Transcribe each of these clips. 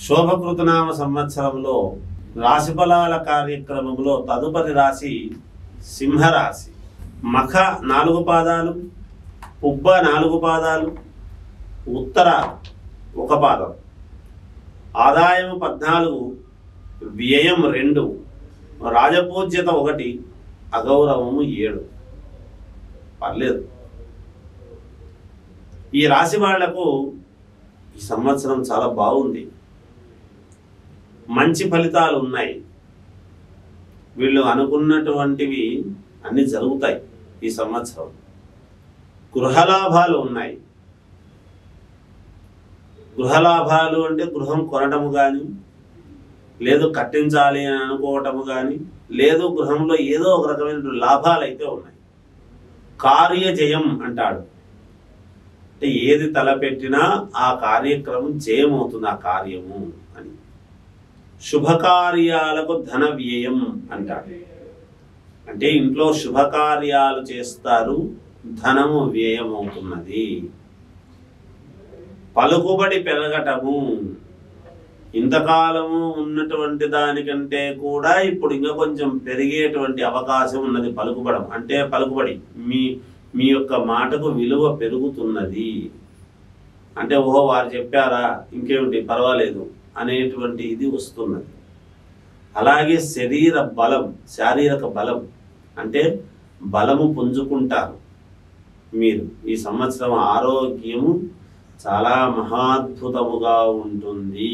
శోభకృతనామ సంవత్సరంలో రాశిఫలాల కార్యక్రమంలో తదుపరి రాశి సింహరాశి మఖ నాలుగు పాదాలు పుబ్బ నాలుగు పాదాలు ఉత్తర ఒక పాదం ఆదాయం పద్నాలుగు వ్యయం రెండు రాజపూజ్యత ఒకటి అగౌరవము ఏడు పర్లేదు ఈ రాశి వాళ్లకు ఈ సంవత్సరం చాలా బాగుంది మంచి ఫలితాలు ఉన్నాయి వీళ్ళు అనుకున్నటువంటివి అన్ని జరుగుతాయి ఈ సంవత్సరం గృహలాభాలు ఉన్నాయి గృహలాభాలు అంటే గృహం కొనటము కానీ లేదు కట్టించాలి అని అనుకోవటము కానీ లేదు గృహంలో ఏదో ఒక రకమైన లాభాలు అయితే ఉన్నాయి కార్యజయం అంటాడు అంటే ఏది తలపెట్టినా ఆ కార్యక్రమం జయమవుతుంది ఆ కార్యము అని శుభకార్యాలకు ధన వ్యయం అంటాడు అంటే ఇంట్లో శుభకార్యాలు చేస్తారు ధనము వ్యయమవుతున్నది పలుకుబడి పెరగటము ఇంతకాలము ఉన్నటువంటి దానికంటే కూడా ఇప్పుడు ఇంకా కొంచెం పెరిగేటువంటి అవకాశం ఉన్నది పలుకుబడం అంటే పలుకుబడి మీ మీ యొక్క మాటకు విలువ పెరుగుతున్నది అంటే ఓహో వారు చెప్పారా ఇంకేమిటి పర్వాలేదు అనేటువంటి ఇది వస్తున్నది అలాగే శరీర బలం శారీరక బలం అంటే బలము పుంజుకుంటారు మీరు ఈ సంవత్సరం ఆరోగ్యము చాలా మహాద్భుతముగా ఉంటుంది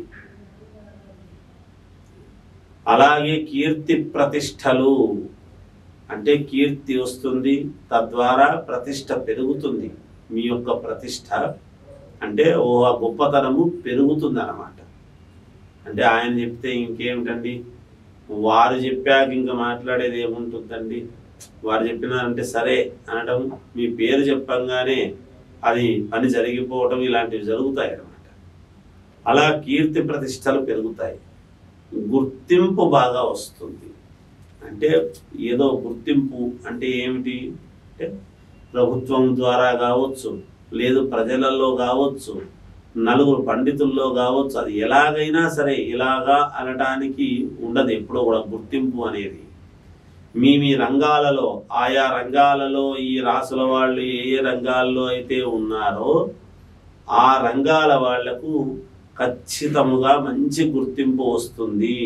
అలాగే కీర్తి ప్రతిష్టలు అంటే కీర్తి వస్తుంది తద్వారా ప్రతిష్ట పెరుగుతుంది మీ యొక్క ప్రతిష్ట అంటే ఓ ఆ గొప్పతనము పెరుగుతుంది అన్నమాట అంటే ఆయన చెప్తే ఇంకేమిటండి వారు చెప్పాక ఇంకా మాట్లాడేది ఏముంటుందండి వారు చెప్పినారంటే సరే అనడం మీ పేరు చెప్పంగానే అది పని జరిగిపోవటం ఇలాంటివి జరుగుతాయి అన్నమాట అలా కీర్తి ప్రతిష్టలు పెరుగుతాయి గుర్తింపు బాగా వస్తుంది అంటే ఏదో గుర్తింపు అంటే ఏమిటి అంటే ప్రభుత్వం ద్వారా కావచ్చు లేదు ప్రజలలో కావచ్చు నలుగురు పండితుల్లో కావచ్చు అది ఎలాగైనా సరే ఇలాగా అనటానికి ఉండదు ఎప్పుడో కూడా గుర్తింపు అనేది మీ మీ రంగాలలో ఆయా రంగాలలో ఈ రాసుల వాళ్ళు ఏ ఏ రంగాల్లో అయితే ఉన్నారో ఆ రంగాల వాళ్లకు ఖచ్చితముగా మంచి గుర్తింపు వస్తుంది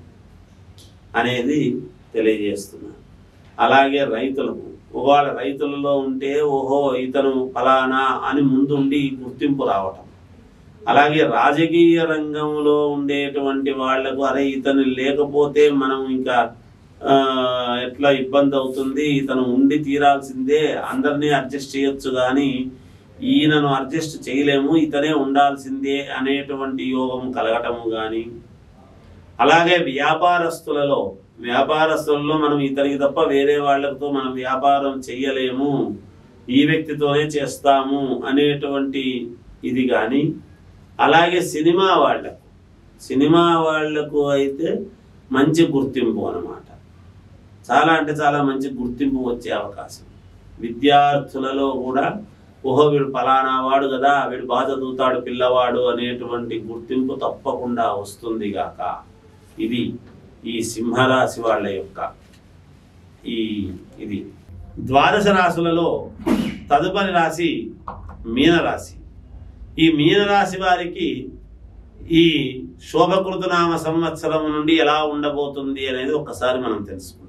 అనేది తెలియజేస్తున్నారు అలాగే రైతులకు ఒకవేళ రైతులలో ఉంటే ఓహో ఇతను ఫలానా అని ముందుండి గుర్తింపు రావటం అలాగే రాజకీయ రంగంలో ఉండేటువంటి వాళ్లకు అరే ఇతను లేకపోతే మనం ఇంకా ఆ, ఎట్లా ఇబ్బంది అవుతుంది ఇతను ఉండి తీరాల్సిందే అందరినీ అడ్జస్ట్ చేయొచ్చు కానీ ఈయనను అడ్జస్ట్ చేయలేము ఇతనే ఉండాల్సిందే అనేటువంటి యోగం కలగటము కానీ అలాగే వ్యాపారస్తులలో వ్యాపారస్తులలో మనం ఇతనికి తప్ప వేరే వాళ్ళతో మనం వ్యాపారం చెయ్యలేము ఈ వ్యక్తితోనే చేస్తాము అనేటువంటి ఇది కానీ అలాగే సినిమా వాళ్ళకు సినిమా వాళ్లకు అయితే మంచి గుర్తింపు అన్నమాట చాలా అంటే చాలా మంచి గుర్తింపు వచ్చే అవకాశం విద్యార్థులలో కూడా ఓహో వీడు ఫలానా వాడు కదా వీడు బాగా చదువుతాడు పిల్లవాడు అనేటువంటి గుర్తింపు తప్పకుండా వస్తుంది గాక ఇది ఈ సింహరాశి వాళ్ళ యొక్క ఈ ఇది ద్వాదశ రాశులలో తదుపరి రాశి మీనరాశి ఈ మీనరాశి వారికి ఈ శోభకృతనామ సంవత్సరం నుండి ఎలా ఉండబోతుంది అనేది ఒక్కసారి మనం తెలుసుకుందాం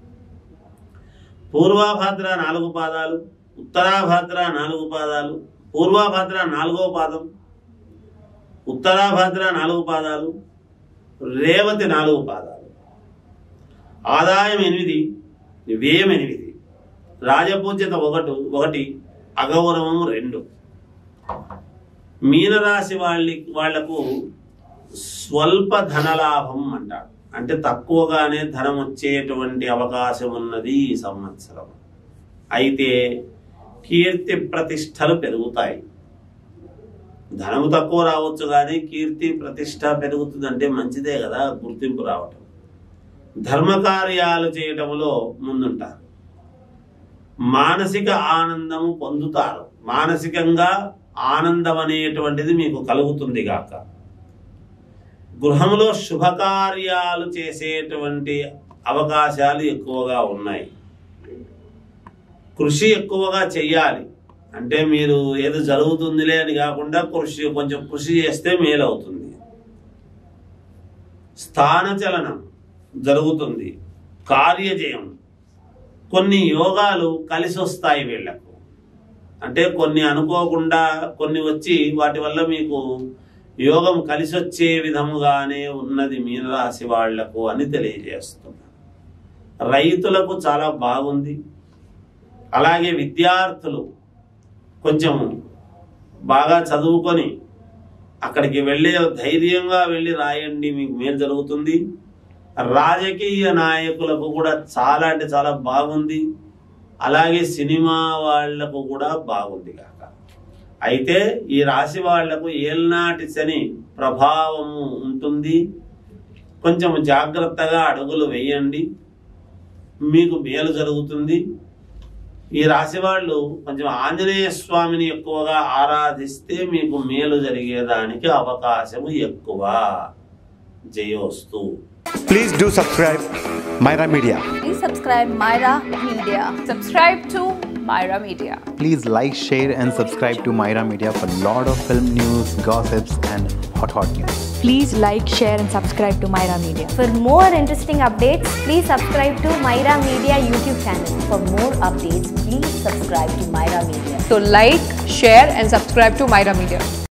పూర్వాభాద్ర నాలుగు పాదాలు ఉత్తరాభాద్ర నాలుగు పాదాలు పూర్వాభాద్ర నాలుగో పాదం ఉత్తరాభాద్ర నాలుగు పాదాలు రేవతి నాలుగు పాదాలు ఆదాయం ఎనిమిది వ్యయం ఎనిమిది రాజపూజ్యత ఒకటి ఒకటి అగౌరవం రెండు మీనరాశి వాళ్ళి వాళ్లకు స్వల్ప ధనలాభం అంటాడు అంటే తక్కువగానే ధనం వచ్చేటువంటి అవకాశం ఉన్నది ఈ సంవత్సరం అయితే కీర్తి ప్రతిష్టలు పెరుగుతాయి ధనము తక్కువ రావచ్చు కానీ కీర్తి ప్రతిష్ట పెరుగుతుందంటే మంచిదే కదా గుర్తింపు రావటం ధర్మకార్యాలు చేయటంలో ముందుంటారు మానసిక ఆనందము పొందుతారు మానసికంగా ఆనందం అనేటువంటిది మీకు కలుగుతుంది గాక గృహంలో శుభకార్యాలు చేసేటువంటి అవకాశాలు ఎక్కువగా ఉన్నాయి కృషి ఎక్కువగా చెయ్యాలి అంటే మీరు ఏదో జరుగుతుందిలే అని కాకుండా కృషి కొంచెం కృషి చేస్తే మేలు అవుతుంది స్థానచలనం జరుగుతుంది కార్యజయం కొన్ని యోగాలు కలిసి వస్తాయి వీళ్లకు అంటే కొన్ని అనుకోకుండా కొన్ని వచ్చి వాటి వల్ల మీకు యోగం కలిసి వచ్చే విధముగానే ఉన్నది మీనరాశి వాళ్లకు అని తెలియజేస్తున్నారు రైతులకు చాలా బాగుంది అలాగే విద్యార్థులు కొంచెం బాగా చదువుకొని అక్కడికి వెళ్ళే ధైర్యంగా వెళ్ళి రాయండి మీకు మేలు జరుగుతుంది రాజకీయ నాయకులకు కూడా చాలా అంటే చాలా బాగుంది అలాగే సినిమా వాళ్లకు కూడా బాగుంది కాక అయితే ఈ రాశి వాళ్లకు ఏల్నాటి శని ప్రభావము ఉంటుంది కొంచెం జాగ్రత్తగా అడుగులు వేయండి మీకు మేలు జరుగుతుంది ఈ రాశి వాళ్ళు కొంచెం ఆంజనేయ స్వామిని ఎక్కువగా ఆరాధిస్తే మీకు మేలు జరిగేదానికి అవకాశము ఎక్కువ జయోస్తు Please do subscribe Myra Media. Please subscribe Myra Media. Subscribe to Myra Media. Please like, share, and subscribe to Myra Media for lot of film news, gossips, and hot hot news. Please like, share, and subscribe to Myra Media. For more interesting updates, please subscribe to Myra Media YouTube channel. For more updates, please subscribe to Myra Media. So like, share and subscribe to Myra Media.